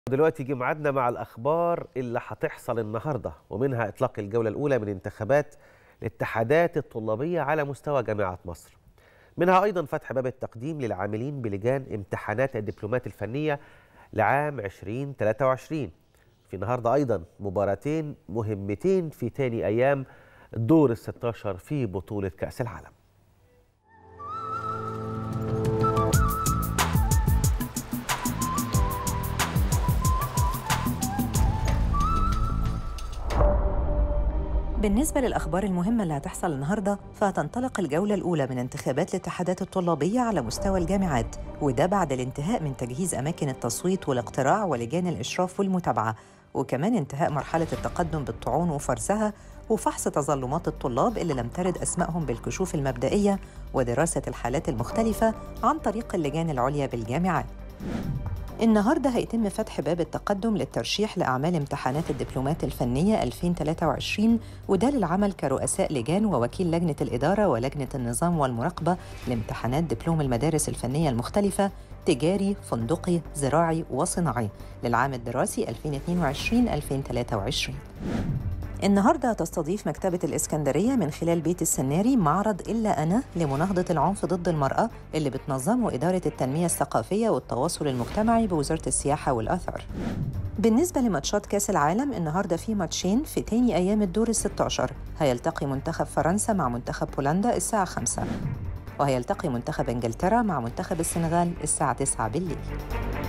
دلوقتي جه ميعادنا مع الاخبار اللي هتحصل النهارده ومنها اطلاق الجوله الاولى من انتخابات الاتحادات الطلابيه على مستوى جامعات مصر. منها ايضا فتح باب التقديم للعاملين بلجان امتحانات الدبلومات الفنيه لعام 2023. في النهارده ايضا مباراتين مهمتين في تاني ايام الدور ال 16 في بطوله كاس العالم. بالنسبة للأخبار المهمة اللي هتحصل النهاردة فهتنطلق الجولة الأولى من انتخابات الاتحادات الطلابية على مستوى الجامعات وده بعد الانتهاء من تجهيز أماكن التصويت والاقتراع ولجان الإشراف والمتابعة وكمان انتهاء مرحلة التقدم بالطعون وفرزها وفحص تظلمات الطلاب اللي لم ترد أسمائهم بالكشوف المبدئية ودراسة الحالات المختلفة عن طريق اللجان العليا بالجامعات النهارده هيتم فتح باب التقدم للترشيح لأعمال امتحانات الدبلومات الفنية 2023 وده للعمل كرؤساء لجان ووكيل لجنة الإدارة ولجنة النظام والمراقبة لامتحانات دبلوم المدارس الفنية المختلفة تجاري، فندقي، زراعي وصناعي للعام الدراسي 2022-2023 النهارده هتستضيف مكتبة الإسكندرية من خلال بيت السناري معرض إلا أنا لمناهضة العنف ضد المرأة اللي بتنظمه إدارة التنمية الثقافية والتواصل المجتمعي بوزارة السياحة والآثار. بالنسبة لماتشات كأس العالم النهارده في ماتشين في تاني أيام الدور ال 16 هيلتقي منتخب فرنسا مع منتخب بولندا الساعة 5 وهيلتقي منتخب إنجلترا مع منتخب السنغال الساعة 9 بالليل.